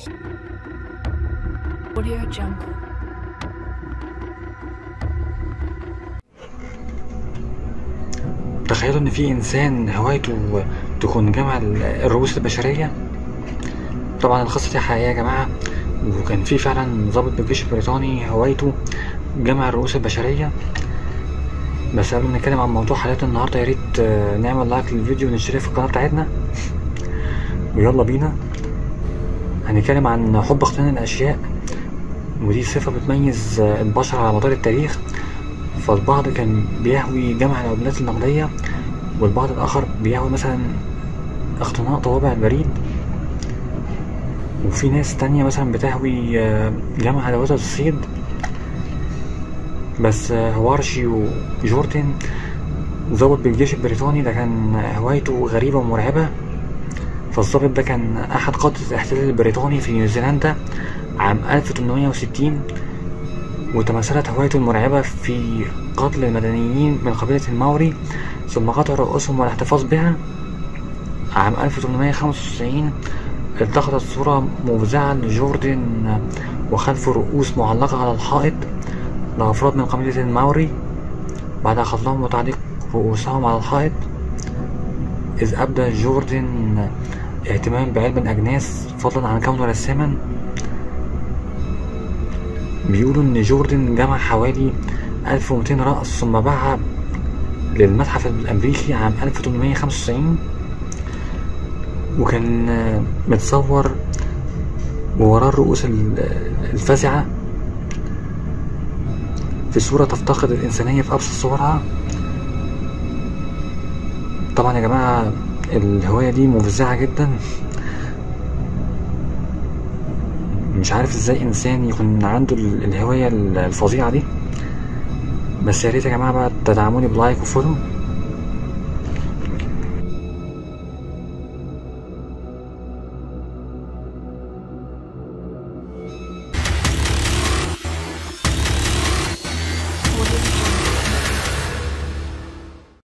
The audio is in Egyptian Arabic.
Audio Jungle. تخيلوا ان في انسان هوايته تكون جمع ال- الرؤوس البشريه طبعا القصه دي حقيقيه يا جماعه وكان في فعلا ضابط بالجيش البريطاني هوايته جمع الرؤوس البشريه بس قبل ما نتكلم عن موضوع حلقه النهارده يا ريت آه، نعمل لايك للفيديو ونشترك في القناه بتاعتنا ويلا بينا هنتكلم عن حب اقتناء الاشياء ودي صفه بتميز آه، البشر على مدار التاريخ فالبعض كان بيهوي جمع العملات النقدية والبعض الآخر بيهوي مثلا اقتناء طوابع البريد وفي ناس تانية مثلا بتهوي آه، جمع أدوات الصيد بس آه، هوارشي وجوردن ضابط بالجيش البريطاني ده كان هوايته غريبة ومرعبة فالضابط ده كان أحد قادة الاحتلال البريطاني في نيوزيلندا عام 1860 وتمثلت هوايته المرعبة في قتل المدنيين من قبيلة الماوري ثم قطع رؤوسهم والاحتفاظ بها عام 1895 التقطت صورة مفزعة لجوردن وخلفه رؤوس معلقة على الحائط لأفراد من قبيلة الماوري بعد قتلهم وتعليق رؤوسهم على الحائط إذ أبدى جوردن اهتمام بعلم الأجناس فضلا عن كونه رساما بيقولوا إن جوردن جمع حوالي 1200 رأس ثم باعها للمتحف الأمريكي عام 1895 وكان آه، متصور ووراه الرؤوس ال- الفزعة في صورة تفتقد الإنسانية في أبسط صورها طبعا يا جماعة الهواية دي مفزعة جدا مش عارف ازاي انسان يكون عنده ال- الهواية ال- الفظيعة دي بس يا ريت يا جماعة بقى تدعموني بلايك وفولو